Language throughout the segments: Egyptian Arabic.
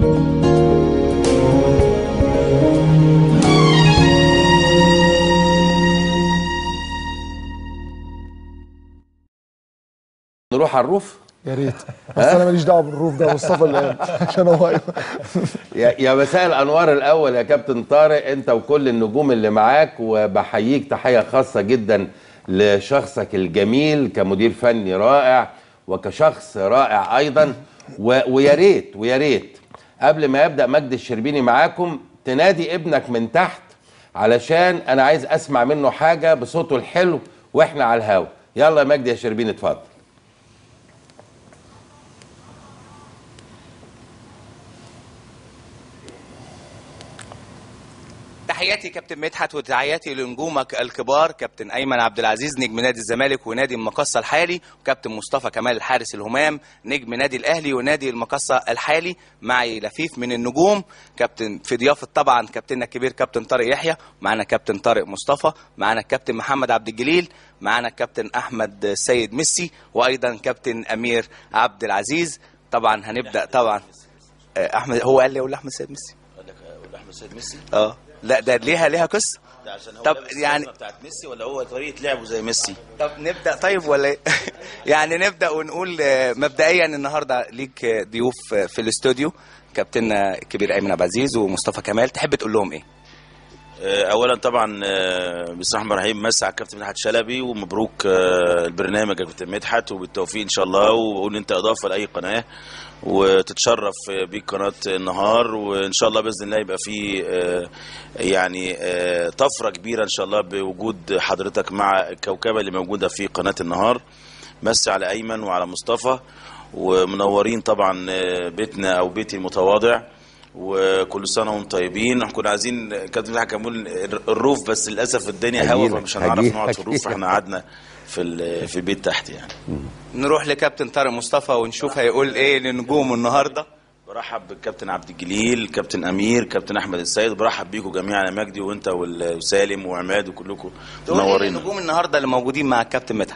نروح على الروف يا ريت بس انا ماليش دعوه بالروف ده مصطفى اللي قال عشان هو يا يا مساء الانوار الاول يا كابتن طارق انت وكل النجوم اللي معاك وبحييك تحيه خاصه جدا لشخصك الجميل كمدير فني رائع وكشخص رائع ايضا و- ويا ريت ويا ريت قبل ما يبدا مجد الشربيني معاكم تنادي ابنك من تحت علشان انا عايز اسمع منه حاجه بصوته الحلو واحنا على الهوا يلا يا مجدي يا شربيني اتفضل تحياتي كابتن مدحت وتحياتي لنجومك الكبار كابتن ايمن عبد العزيز نجم نادي الزمالك ونادي المقصه الحالي وكابتن مصطفى كمال الحارس الهمام نجم نادي الاهلي ونادي المقصه الحالي معي لفيف من النجوم كابتن في ضيافه طبعا كابتننا الكبير كابتن طارق يحيى معانا كابتن طارق مصطفى معانا الكابتن محمد عبد الجليل معانا الكابتن احمد السيد ميسي وايضا كابتن امير عبد العزيز طبعا هنبدا طبعا آه، احمد هو قال لي اقول لاحمد السيد ميسي احمد سيد ميسي اه لا ده ليها ليها قصه ده عشان هو طب لابس يعني- الجزمة بتاعت ميسي ولا هو طريقه لعبه زي ميسي طب نبدا طيب ولا إيه؟ يعني نبدا ونقول آه، مبدئيا النهارده ليك آه، ضيوف آه، في الاستوديو كابتننا الكبير ايمن عبد العزيز ومصطفى كمال تحب تقول لهم ايه؟ آه، اولا طبعا آه، بسم الله الرحمن الرحيم مسا على الكابتن مدحت شلبي ومبروك آه، البرنامج يا كابتن مدحت وبالتوفيق ان شاء الله وقول انت اضافه لاي قناه وتتشرف بيك قناه النهار وان شاء الله باذن الله يبقى في آه، يعني آه، طفره كبيره ان شاء الله بوجود حضرتك مع الكوكبه اللي موجوده في قناه النهار مسي على ايمن وعلى مصطفى ومنورين طبعا آه، بيتنا او بيتي المتواضع وكل سنه وانتم طيبين احنا كنا عايزين كابتن مدحت كان بيقول الروف بس للاسف الدنيا هوا هجيلك- فمش هنعرف هجيلك- نقعد في الروف هجيلك. فاحنا قعدنا في ال- في البيت تحت يعني نروح لكابتن طارق مصطفى ونشوف هيقول ايه لنجومه النهارده برحب بالكابتن عبد الجليل كابتن امير كابتن احمد السيد برحب بيكم جميعا يا مجدي وانت وال- وسالم وعماد وكلكم تقول ايه منورين لنجوم النهارده اللي موجودين مع الكابتن مدحت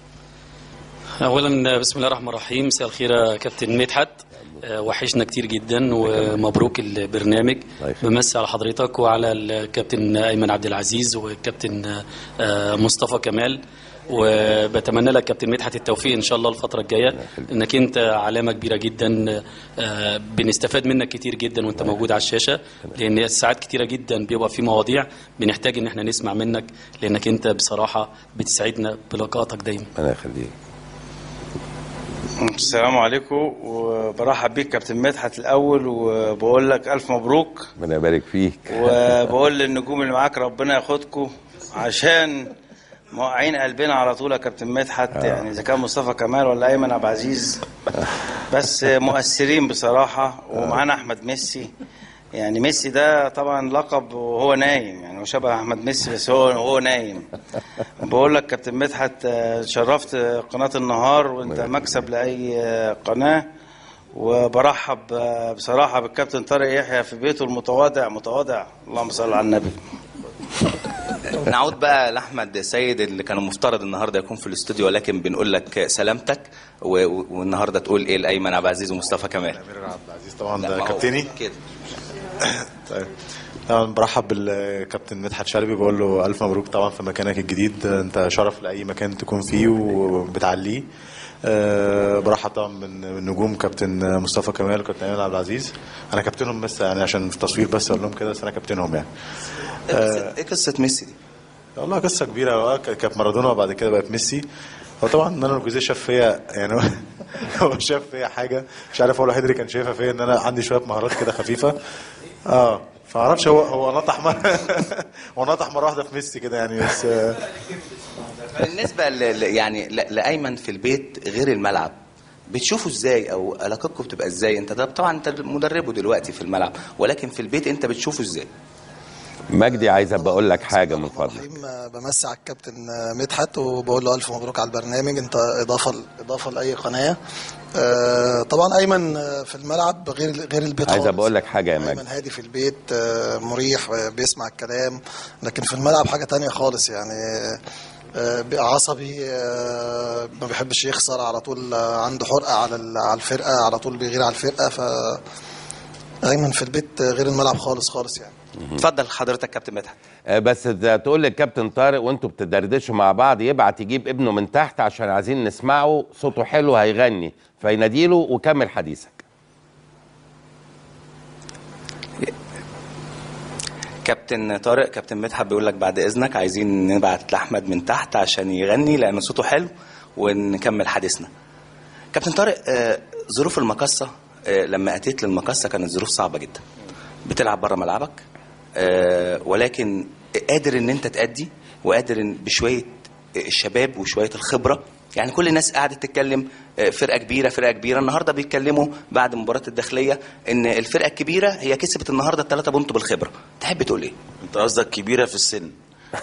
اولا بسم الله الرحمن الرحيم مساء الخير يا كابتن مدحت آه، وحشنا كتير جدا ومبروك البرنامج الله يخليك. بمسي على حضرتك وعلى الكابتن ايمن عبد العزيز والكابتن آه، مصطفى كمال وبتمنى لك كابتن مدحت التوفيق ان شاء الله الفتره الجايه انك انت علامه كبيره جدا آه، بنستفاد منك كتير جدا وانت موجود على الشاشه لان ساعات كتيره جدا بيبقى في مواضيع بنحتاج ان احنا نسمع منك لانك انت بصراحه بتسعدنا بلقائك دايما انا يخليك السلام عليكم وبرحب بيك كابتن مدحت الاول وبقول لك الف مبروك ربنا يبارك فيك وبقول للنجوم اللي معاك ربنا ياخدكم عشان موقعين قلبنا على طول يا كابتن مدحت يعني اذا كان مصطفى كمال ولا ايمن عبد العزيز بس مؤثرين بصراحه ومعانا احمد ميسي يعني ميسي ده طبعا لقب وهو نايم يعني هو شبه احمد ميسي بس هو هو نايم بقول لك كابتن مدحت آه، شرفت قناه النهار وانت مكسب لاي آه، قناه وبرحب آه، بصراحه بالكابتن طارق يحيى في بيته المتواضع متواضع اللهم صل على النبي نعود بقى لاحمد سيد اللي كان المفترض النهارده يكون في الاستوديو ولكن بنقول لك سلامتك و- و- والنهارده تقول ايه لايمن عبد العزيز ومصطفى كمال امير عبد العزيز طبعا لا، ده ما هو كابتني كده طيب طبعا برحب بالكابتن مدحت شلبي بقول له الف مبروك طبعا في مكانك الجديد انت شرف لاي مكان تكون فيه وبتعليه أه برحب طبعا من من نجوم كابتن مصطفى كمال وكابتن ايمن عبد العزيز انا كابتنهم بس يعني عشان في التصوير بس اقول لهم كده بس انا كابتنهم يعني إيه قصة- ايه قصه ميسي دي؟ والله قصه كبيره اه ك- كانت مارادونا وبعد كده بقت ميسي هو طبعا نانو جوزيه شاف فيا يعني هو- هو شاف فيا حاجه مش عارف هو الوحيد اللي كان شايفها فيا ان انا عندي شويه مهارات كده خفيفه اه فمعرفش هو هو نطح مره هو نطح مره واحده في ميسي كده يعني بس آه، بالنسبه ل... ل- يعني ل... لايمن في البيت غير الملعب بتشوفه ازاي او علاقتكم بتبقى ازاي انت ده طبعا انت مدربه دلوقتي في الملعب ولكن في البيت انت بتشوفه ازاي مجدي عايز ابقى اقول لك حاجه من فضلك الرحيم بمسي على الكابتن مدحت وبقول له الف مبروك على البرنامج انت اضافه اضافه لاي قناه آه، طبعا ايمن آه، في الملعب غير غير البيت عايز خالص. أقول لك حاجة يا ايمن مجدي. هادي في البيت آه، مريح آه، بيسمع الكلام لكن في الملعب حاجه تانية خالص يعني آه، بيبقى عصبي آه، ما بيحبش يخسر على طول آه، عنده حرقه على ال- على الفرقه على طول بيغير على الفرقه ف ايمن في البيت غير الملعب خالص خالص يعني اتفضل حضرتك كابتن مدحت آه، بس ده تقول للكابتن طارق وانتوا بتدردشوا مع بعض يبعت يجيب ابنه من تحت عشان عايزين نسمعه صوته حلو هيغني فيناديله وكمل حديثك كابتن طارق كابتن مدحت بيقول لك بعد اذنك عايزين نبعت لاحمد من تحت عشان يغني لان صوته حلو ونكمل حديثنا كابتن طارق آه، ظروف المقصه آه، لما اتيت للمقصه كانت ظروف صعبه جدا بتلعب بره ملعبك آه، ولكن قادر ان انت تأدي وقادر إن بشويه الشباب وشويه الخبره يعني كل الناس قاعده تتكلم آه، فرقه كبيره فرقه كبيره النهارده بيتكلموا بعد مباراه الداخليه ان الفرقه الكبيره هي كسبت النهارده الثلاثه بونت بالخبره تحب تقول ايه انت قصدك كبيره في السن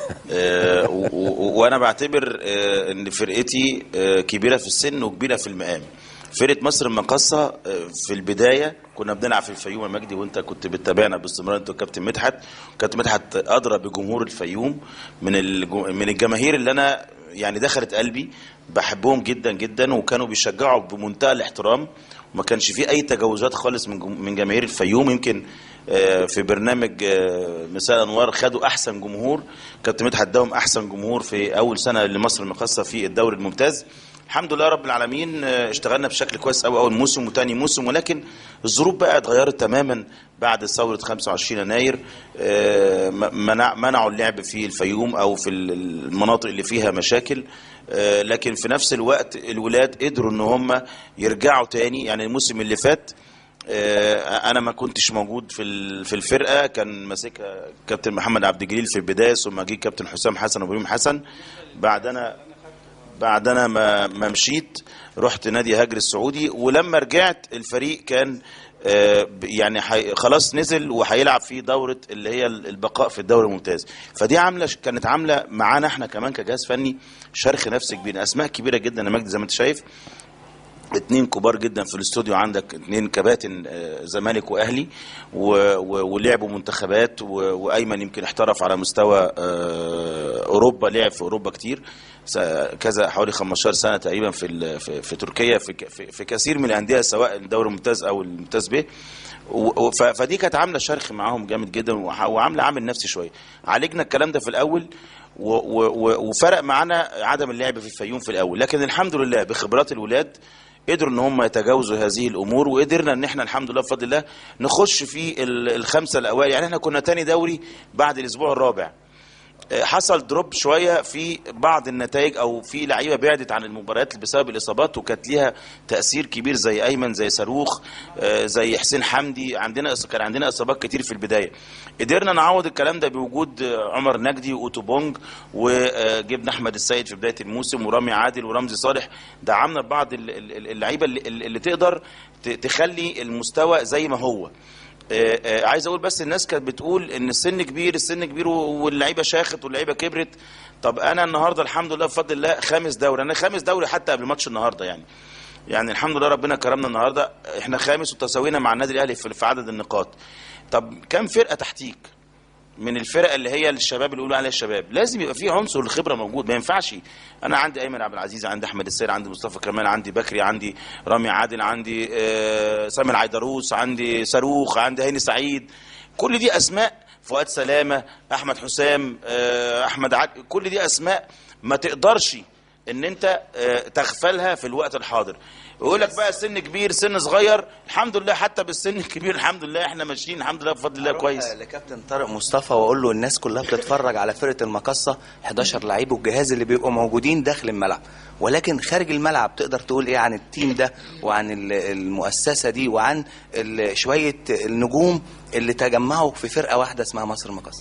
آه، و- و- وانا بعتبر آه، ان فرقتي آه، كبيره في السن وكبيره في المقام فرقه مصر المقاصه آه، في البدايه كنا بنلعب في الفيوم يا مجدي وانت كنت بتتابعنا باستمرار انت وكابتن مدحت كابتن مدحت ادرى بجمهور الفيوم من الجو- من الجماهير اللي انا يعني دخلت قلبي بحبهم جدا جدا وكانوا بيشجعوا بمنتهى الاحترام وما كانش فيه اي تجاوزات خالص من جم- من جماهير الفيوم يمكن آه، في برنامج آه، مساء انوار خدوا احسن جمهور كابتن مدحت اداهم احسن جمهور في اول سنه لمصر المقاصه في الدوري الممتاز الحمد لله رب العالمين آه، اشتغلنا بشكل كويس قوي اول موسم وتاني موسم ولكن الظروف بقى اتغيرت تماما بعد ثوره 25 يناير آه، م- منع منعوا اللعب في الفيوم او في المناطق اللي فيها مشاكل آه، لكن في نفس الوقت الولاد قدروا ان هم يرجعوا تاني يعني الموسم اللي فات آه، انا ما كنتش موجود في ال- في الفرقه كان ماسكها كابتن محمد عبد الجليل في البدايه ثم جه كابتن حسام حسن وابراهيم حسن بعد انا بعد انا ما ما مشيت رحت نادي هاجر السعودي ولما رجعت الفريق كان آه، ب- يعني حي خلاص نزل وهيلعب في دوره اللي هي ال- البقاء في الدوري الممتاز فدي عامله كانت عامله معانا احنا كمان كجهاز فني شرخ نفسي كبير اسماء كبيره جدا يا مجدي زي ما انت شايف اتنين كبار جدا في الاستوديو عندك اتنين كباتن آه، زمالك واهلي و- و- ولعبوا منتخبات و- وايمن يمكن احترف على مستوى آه، اوروبا لعب في اوروبا كتير س- كذا حوالي 15 سنه تقريبا في ال- في, في تركيا في, ك- في, في كثير من الانديه سواء الدوري الممتاز او الممتاز به و- و- ف- فدي كانت عامله شرخ معاهم جامد جدا وح- وعامله عامل نفسي شويه عالجنا الكلام ده في الاول و- و- و- وفرق معانا عدم اللعب في الفيوم في الاول لكن الحمد لله بخبرات الولاد قدروا ان هم يتجاوزوا هذه الامور وقدرنا ان احنا الحمد لله بفضل الله نخش في ال- الخمسه الاوائل يعني احنا كنا تاني دوري بعد الاسبوع الرابع آه، حصل دروب شويه في بعض النتائج او في لعيبه بعدت عن المباريات بسبب الاصابات وكانت ليها تاثير كبير زي ايمن زي صاروخ آه، زي حسين حمدي عندنا إص- كان عندنا اصابات كتير في البدايه قدرنا نعوض الكلام ده بوجود آه، عمر نجدي واوتوبونج وجبنا احمد السيد في بدايه الموسم ورامي عادل ورمزي صالح دعمنا بعض ال- ال- اللعيبه اللي, اللي تقدر ت- تخلي المستوى زي ما هو آه، آه، عايز اقول بس الناس كانت بتقول ان السن كبير السن كبير واللعيبه شاخت واللعيبه كبرت طب انا النهارده الحمد لله بفضل الله خامس دوري انا خامس دوري حتى قبل ماتش النهارده يعني يعني الحمد لله ربنا كرمنا النهارده احنا خامس وتساوينا مع النادي الاهلي في في عدد النقاط طب كم فرقه تحتيك من الفرق اللي هي الشباب اللي بيقولوا عليها الشباب لازم يبقى في عنصر الخبره موجود ما ينفعش انا عندي ايمن عبد العزيز عندي احمد السير عندي مصطفى كمال عندي بكري عندي رامي عادل عندي آه، سامي العيدروس عندي صاروخ عندي هاني سعيد كل دي اسماء فؤاد سلامه احمد حسام آه، احمد عاد كل دي اسماء ما تقدرش ان انت آه، تغفلها في الوقت الحاضر يقول لك بقى سن كبير سن صغير الحمد لله حتى بالسن الكبير الحمد لله احنا ماشيين الحمد لله بفضل الله كويس أروح لكابتن طارق مصطفى واقول له الناس كلها بتتفرج على فرقه المقصه 11 لعيب والجهاز اللي بيبقوا موجودين داخل الملعب ولكن خارج الملعب تقدر تقول ايه عن التيم ده وعن ال- المؤسسه دي وعن ال- شويه النجوم اللي تجمعوا في فرقه واحده اسمها مصر المقصه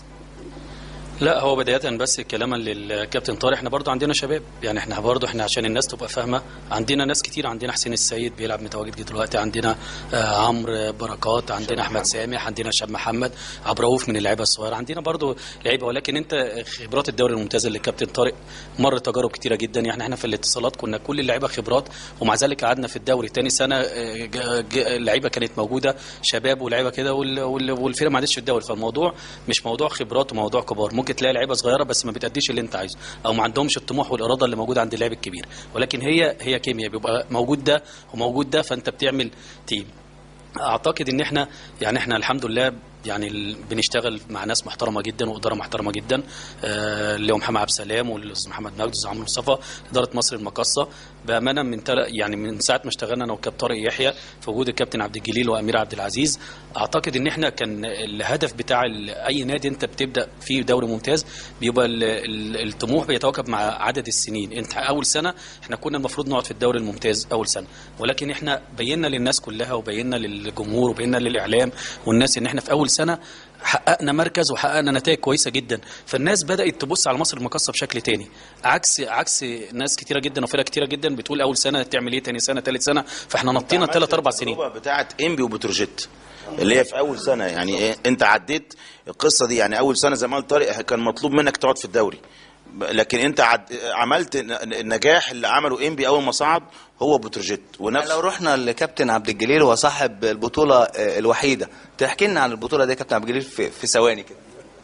لا هو بداية بس كلاما للكابتن طارق احنا برضو عندنا شباب يعني احنا برضو احنا عشان الناس تبقى فاهمة عندنا ناس كتير عندنا حسين السيد بيلعب متواجد دلوقتي عندنا آه عمرو بركات عندنا احمد سامح عندنا شاب محمد عبد الرؤوف من اللعيبة الصغيرة عندنا برضو لعيبة ولكن انت خبرات الدوري الممتاز اللي الكابتن طارق مر تجارب كتيرة جدا يعني احنا في الاتصالات كنا كل اللعيبة خبرات ومع ذلك قعدنا في الدوري تاني سنة آه، ج- ج- اللعيبة كانت موجودة شباب ولعيبة كده وال- وال- والفرقة ما عادتش في الدوري فالموضوع مش موضوع خبرات وموضوع كبار ممكن تلاقي لعيبه صغيره بس ما بتأديش اللي انت عايزه او ما عندهمش الطموح والاراده اللي موجوده عند اللاعب الكبير ولكن هي هي كيمياء بيبقى موجود ده وموجود ده فانت بتعمل تيم اعتقد ان احنا يعني احنا الحمد لله يعني ال- بنشتغل مع ناس محترمه جدا واداره محترمه جدا آه، اللي هو محمد عبد السلام والاستاذ محمد مجدي والاستاذ عمرو مصطفى اداره مصر المقاصه بامانه من تل... يعني من ساعه ما اشتغلنا انا وكابتن طارق يحيى في وجود الكابتن عبد الجليل وامير عبد العزيز اعتقد ان احنا كان الهدف بتاع ال- اي نادي انت بتبدا فيه دوري ممتاز بيبقى ال- ال- الطموح بيتواكب مع عدد السنين انت اول سنه احنا كنا المفروض نقعد في الدوري الممتاز اول سنه ولكن احنا بينا للناس كلها وبينا للجمهور وبينا للاعلام والناس ان احنا في اول سنه حققنا مركز وحققنا نتائج كويسه جدا فالناس بدات تبص على مصر المقاصه بشكل تاني عكس عكس ناس كتيره جدا وفرق كتيره جدا بتقول اول سنه تعمل ايه تاني سنه ثالث سنه فاحنا نطينا ثلاث اربع سنين التجربة بتاعت انبي وبتروجيت اللي هي في اول سنه يعني إيه انت عديت القصه دي يعني اول سنه زي ما قال طارق كان مطلوب منك تقعد في الدوري ب- لكن انت عد... عملت ن- النجاح اللي عمله انبي اول ما صعد هو بتروجيت ونفس لو رحنا لكابتن عبد الجليل هو صاحب البطوله آه، الوحيده تحكي لنا عن البطوله دي يا كابتن عبد الجليل في, في ثواني كده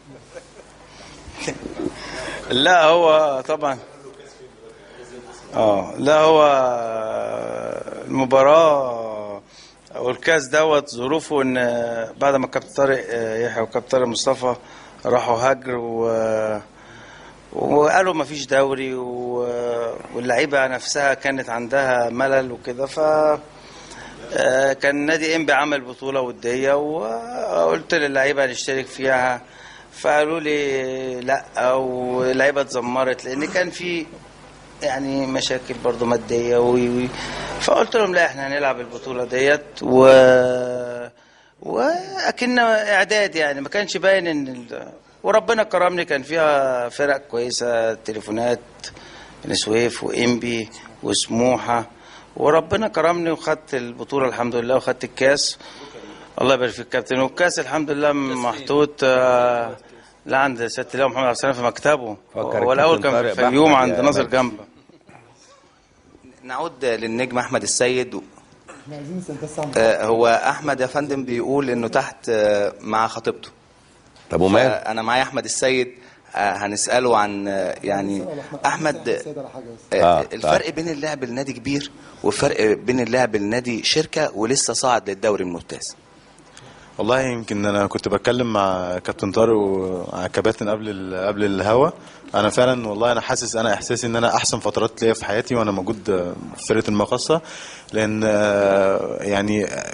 لا هو طبعا اه لا هو المباراة او الكاس دوت ظروفه ان بعد ما كابتن طارق يحيى وكابتن طارق مصطفى راحوا هجر و وقالوا ما فيش دوري و... واللعيبه نفسها كانت عندها ملل وكده ف آه، كان نادي انبي عمل بطوله وديه وقلت للعيبه هنشترك فيها فقالوا لي لا واللعيبه اتذمرت لان كان في يعني مشاكل برضو ماديه و... و- فقلت لهم لا احنا هنلعب البطوله ديت و واكن اعداد يعني ما كانش باين ان ال... وربنا كرمني كان فيها فرق كويسه تليفونات بني سويف وانبي وسموحه وربنا كرمني وخدت البطوله الحمد لله وخدت الكاس الله يبارك فيك كابتن والكاس الحمد لله محطوط آه، لا عند سياده الله محمد عبد السلام في مكتبه فكر هو الاول الكابتن كان طارق في اليوم بأحمد عند يا ناصر مجدي. جنبه نعود للنجم احمد السيد و... آه، هو احمد يا فندم بيقول انه تحت آه، مع خطيبته طب ومال انا معايا احمد السيد آه، هنساله عن آه، يعني احمد آه، آه، الفرق بين اللعب النادي كبير والفرق بين اللعب النادي شركه ولسه صاعد للدوري الممتاز والله يمكن انا كنت بتكلم مع كابتن طارق ومع كباتن قبل ال- قبل الهوا انا فعلا والله انا حاسس انا احساسي ان انا احسن فترات ليا في حياتي وانا موجود في فرقه المقصه لان آه، يعني آه،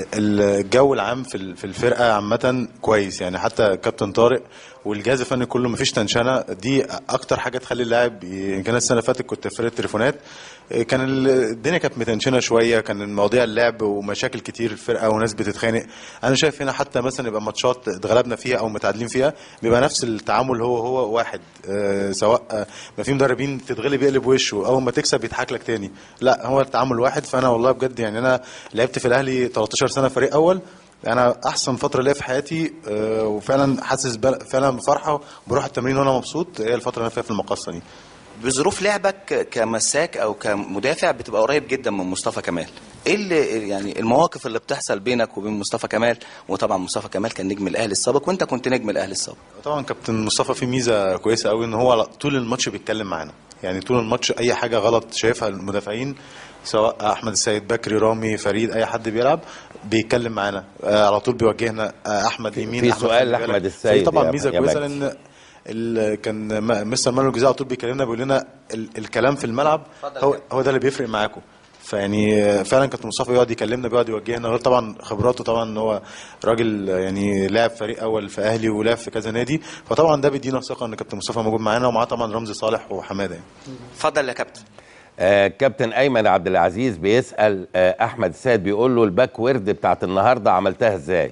الجو العام في ال- في الفرقه عامه كويس يعني حتى كابتن طارق والجهاز الفني كله مفيش تنشنه دي اكتر حاجه تخلي اللاعب ي- كان السنه اللي فاتت كنت في فرقه تليفونات كان ال- الدنيا كانت متنشنه شويه كان مواضيع اللعب ومشاكل كتير في الفرقه وناس بتتخانق انا شايف هنا حتى مثلا يبقى ماتشات اتغلبنا فيها او متعادلين فيها بيبقى نفس التعامل هو هو واحد آه، سواء آه، ما في مدربين تتغلب يقلب وشه اول ما تكسب يضحك لك تاني لا هو التعامل واحد فانا والله بجد يعني انا لعبت في الاهلي 13 سنه فريق اول انا احسن فتره ليا في حياتي آه، وفعلا حاسس بل- فعلا بفرحه بروح التمرين وانا مبسوط هي الفتره اللي انا فيها في المقصه دي بظروف لعبك كمساك او كمدافع بتبقى قريب جدا من مصطفى كمال ايه اللي يعني المواقف اللي بتحصل بينك وبين مصطفى كمال وطبعا مصطفى كمال كان نجم الاهلي السابق وانت كنت نجم الاهلي السابق طبعا كابتن مصطفى في ميزه كويسه قوي ان هو على طول الماتش بيتكلم معانا يعني طول الماتش اي حاجه غلط شايفها المدافعين سواء احمد السيد بكري رامي فريد اي حد بيلعب بيتكلم معانا آه على طول بيوجهنا آه احمد يمين في أحمد سؤال خلي بالك. لأحمد فدي السيد طبعا يا- ميزه يا كويسه مجدي. لان ال- كان م- مستر مانو الجزاء على طول بيكلمنا بيقول لنا ال- الكلام في الملعب هو هو ده اللي بيفرق معاكم فيعني آه، فعلا كابتن مصطفى بيقعد يكلمنا بيقعد يوجهنا غير طبعا خبراته طبعا ان هو راجل آه، يعني لاعب فريق اول في اهلي ولعب في كذا نادي فطبعا ده بيدينا ثقه ان كابتن مصطفى موجود معانا ومعاه طبعا رمزي صالح وحماده يعني. اتفضل يا كابتن آه كابتن ايمن عبد العزيز بيسال آه احمد السيد بيقول له الباك ورد بتاعت النهارده عملتها ازاي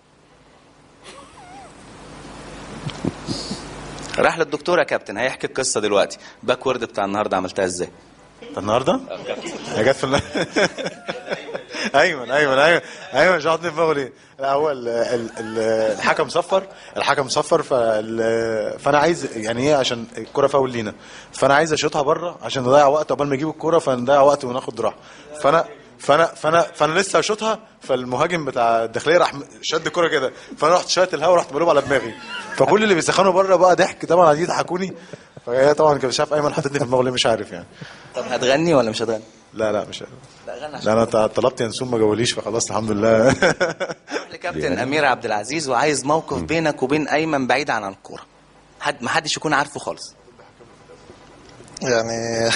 راح للدكتور يا كابتن هيحكي القصه دلوقتي باك وورد بتاع النهارده عملتها ازاي النهارده؟ هي جت في الن- ايمن ايمن ايمن ايمن مش حاطط في دماغه ليه؟ لا هو ال- ال- ال- الحكم صفر الحكم صفر فال- فانا عايز يعني ايه عشان الكره فاول لينا فانا عايز اشوطها بره عشان نضيع وقت قبل ما يجيب الكوره فنضيع وقت وناخد راحه فانا فانا فانا فانا لسه اشوطها فالمهاجم بتاع الداخليه راح شد الكوره كده فانا رحت شايط الهوا رحت مقلوب على دماغي فكل اللي بيسخنوا بره بقى ضحك طبعا قاعدين يضحكوني فهي طبعا كان مش عارف ايمن حاططني في دماغه ليه مش عارف يعني طب هتغني ولا مش هتغني لا لا مش لا غنى لا انا ط- طلبت ينسون ما جاوليش فخلاص الحمد لله أروح لكابتن امير عبد العزيز وعايز موقف بينك وبين ايمن بعيد عن الكوره حد ما حدش يكون عارفه خالص يعني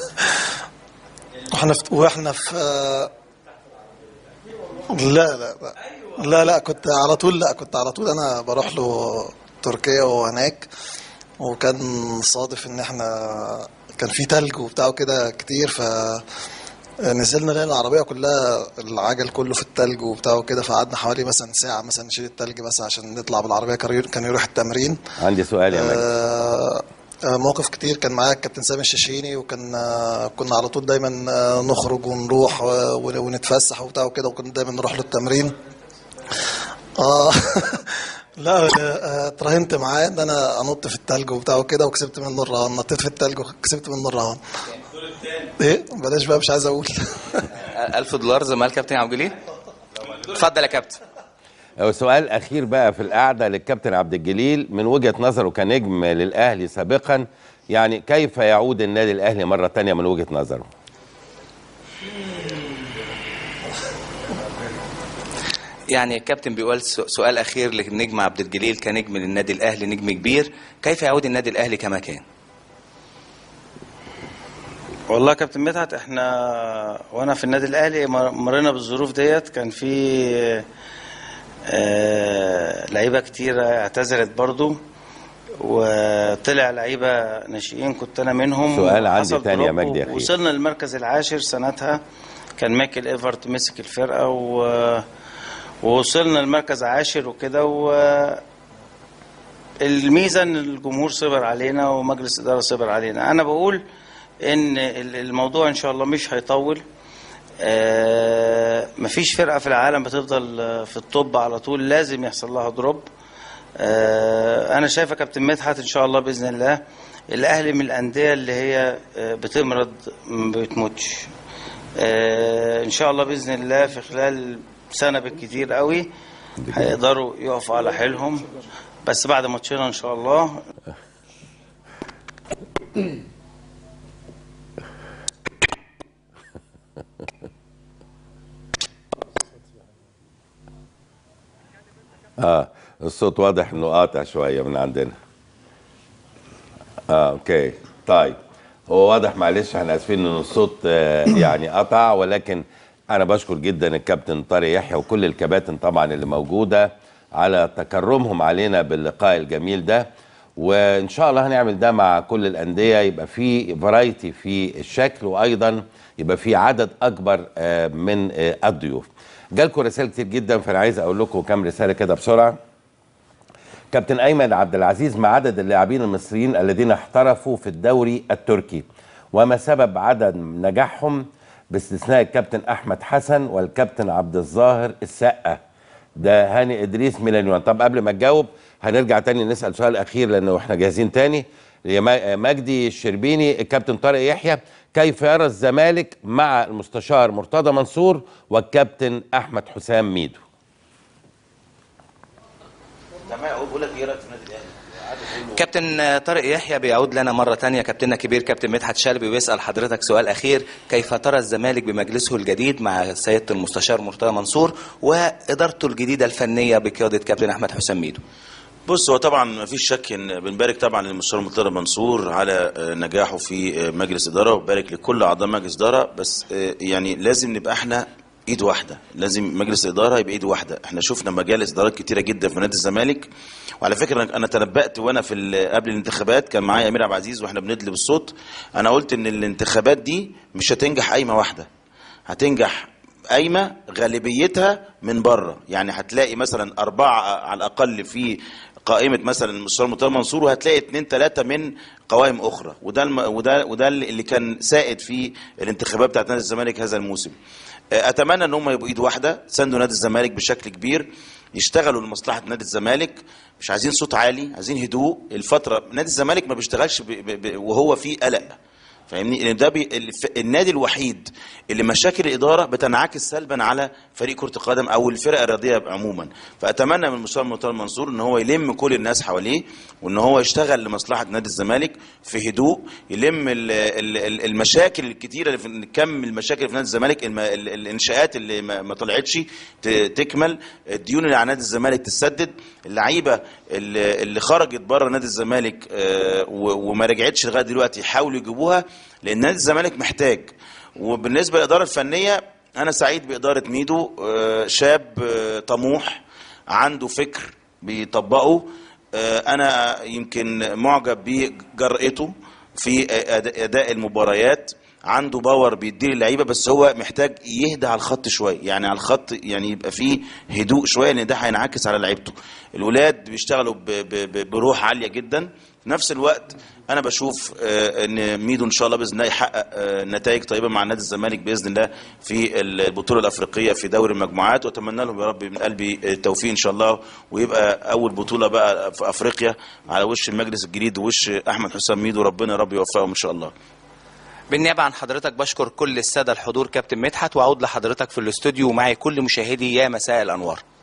واحنا في واحنا في لا لا لا لا لا كنت على طول لا كنت على طول انا بروح له تركيا وهناك وكان صادف ان احنا كان في تلج وبتاع كده كتير ف نزلنا لقينا العربية كلها العجل كله في التلج وبتاع وكده فقعدنا حوالي مثلا ساعة مثلا نشيل التلج بس عشان نطلع بالعربية كان يروح- كان يروح التمرين عندي سؤال يا مجدي آه، آه، مواقف كتير كان معايا الكابتن سامي الششيني وكان آه، كنا على طول دايما آه، نخرج ونروح آه، ون- ونتفسح وبتاع وكده وكنا دايما نروح له التمرين اه لا آه، اتراهنت معاه ان انا انط في التلج وبتاع وكده وكسبت منه الرهان نطيت في التلج وكسبت منه الرهان ايه بلاش بقى مش عايز اقول 1000 دولار زي ما قال كابتن عبد الجليل اتفضل يا كابتن سؤال اخير بقى في القعده للكابتن عبد الجليل من وجهه نظره كنجم للاهلي سابقا يعني كيف يعود النادي الاهلي مره تانية من وجهه نظره يعني الكابتن بيقول س- سؤال اخير للنجم عبد الجليل كنجم للنادي الاهلي نجم كبير كيف يعود النادي الاهلي كما كان والله يا كابتن مدحت احنا وانا في النادي الاهلي مر- مرينا بالظروف ديت كان في آه، لعيبه كتيره اعتذرت برضو وطلع لعيبه ناشئين كنت انا منهم سؤال عندي وحصل تاني يا دروب مجدي أخير. وصلنا للمركز العاشر سنتها كان مايكل ايفرت مسك الفرقه و ووصلنا المركز عاشر وكده و الميزه ان الجمهور صبر علينا ومجلس الاداره صبر علينا انا بقول ان ال- الموضوع ان شاء الله مش هيطول آه، مفيش فرقه في العالم بتفضل آه، في الطب على طول لازم يحصل لها دروب آه، انا شايف يا كابتن مدحت ان شاء الله باذن الله الاهلي من الانديه اللي هي آه، بتمرض ما بتموتش آه، ان شاء الله باذن الله في خلال سنه بالكتير قوي هيقدروا يقفوا على حيلهم بس بعد ماتشنا ان شاء الله اه الصوت واضح انه قاطع شويه من عندنا اه اوكي طيب هو واضح معلش احنا اسفين ان الصوت آه يعني قطع ولكن انا بشكر جدا الكابتن طارق يحيى وكل الكباتن طبعا اللي موجوده على تكرمهم علينا باللقاء الجميل ده وان شاء الله هنعمل ده مع كل الانديه يبقى في فرايتي في الشكل وايضا يبقى في عدد اكبر آه من آه الضيوف جالكم رسائل كتير جدا فانا عايز اقول لكم كام رساله كده بسرعه كابتن ايمن عبد العزيز ما عدد اللاعبين المصريين الذين احترفوا في الدوري التركي وما سبب عدم نجاحهم باستثناء الكابتن احمد حسن والكابتن عبد الظاهر السقا ده هاني ادريس ميلانيون طب قبل ما تجاوب هنرجع تاني نسال سؤال اخير لانه احنا جاهزين تاني يا ما- مجدي الشربيني الكابتن طارق يحيى كيف يرى الزمالك مع المستشار مرتضى منصور والكابتن احمد حسام ميدو تمام بقول لك ايه رايك في النادي الاهلي؟ كابتن طارق يحيى بيعود لنا مرة تانية كابتننا كبير كابتن مدحت شلبي ويسأل حضرتك سؤال أخير كيف ترى الزمالك بمجلسه الجديد مع سيادة المستشار مرتضى منصور وإدارته الجديدة الفنية بقيادة كابتن أحمد حسام ميدو بص هو طبعا ما فيش شك ان بنبارك طبعا للمستشار مرتضى منصور على آه، نجاحه في آه، مجلس اداره وبارك لكل اعضاء مجلس اداره بس آه، يعني لازم نبقى احنا ايد واحده لازم مجلس الاداره يبقى ايد واحده احنا شفنا مجالس ادارات كتيره جدا في نادي الزمالك وعلى فكره أنا- انا تنبأت وانا في ال- قبل الانتخابات كان معايا امير عبد العزيز واحنا بندلي بالصوت انا قلت ان الانتخابات دي مش هتنجح قايمه واحده هتنجح قايمه غالبيتها من بره يعني هتلاقي مثلا اربعه على الاقل في قائمه مثلا المستشار مرتضى منصور وهتلاقي اثنين ثلاثه من قوائم اخرى وده الم... وده وده اللي كان سائد في الانتخابات بتاعت نادي الزمالك هذا الموسم آه، اتمنى ان هم يبقوا ايد واحده ساندوا نادي الزمالك بشكل كبير يشتغلوا لمصلحه نادي الزمالك مش عايزين صوت عالي عايزين هدوء الفتره نادي الزمالك ما بيشتغلش ب... ب... ب... وهو في قلق فاهمني لان ده بي الف- النادي الوحيد اللي مشاكل الاداره بتنعكس سلبا على فريق كره القدم او الفرق الرياضيه عموما فاتمنى من المستشار مرتضى منصور ان هو يلم كل الناس حواليه وان هو يشتغل لمصلحه نادي الزمالك في هدوء يلم ال ال ال المشاكل الكتيره اللي في كم المشاكل اللي في نادي الزمالك الم ال الانشاءات اللي ما, ما طلعتش ت- تكمل الديون اللي على نادي الزمالك تسدد اللعيبه اللي, اللي خرجت بره نادي الزمالك آه، و- وما رجعتش لغايه دلوقتي يحاولوا يجيبوها لان نادي الزمالك محتاج وبالنسبه للاداره الفنيه انا سعيد باداره ميدو آه، شاب آه، طموح عنده فكر بيطبقه آه، انا يمكن معجب بجرأته في أد- اداء المباريات عنده باور بيدير اللعيبه بس هو محتاج يهدى على الخط شويه يعني على الخط يعني يبقى فيه هدوء شويه لان ده هينعكس على لعيبته الولاد بيشتغلوا ب- ب- ب- بروح عاليه جدا في نفس الوقت انا بشوف آه، ان ميدو ان شاء الله باذن الله يحقق آه، نتائج طيبه مع نادي الزمالك باذن الله في البطوله الافريقيه في دوري المجموعات واتمنى لهم يا رب من قلبي التوفيق ان شاء الله ويبقى اول بطوله بقى في افريقيا على وش المجلس الجديد ووش احمد حسام ميدو ربنا يا رب يوفقهم ان شاء الله بالنيابه عن حضرتك بشكر كل الساده الحضور كابتن مدحت واعود لحضرتك في الاستوديو ومعي كل مشاهدي يا مساء الانوار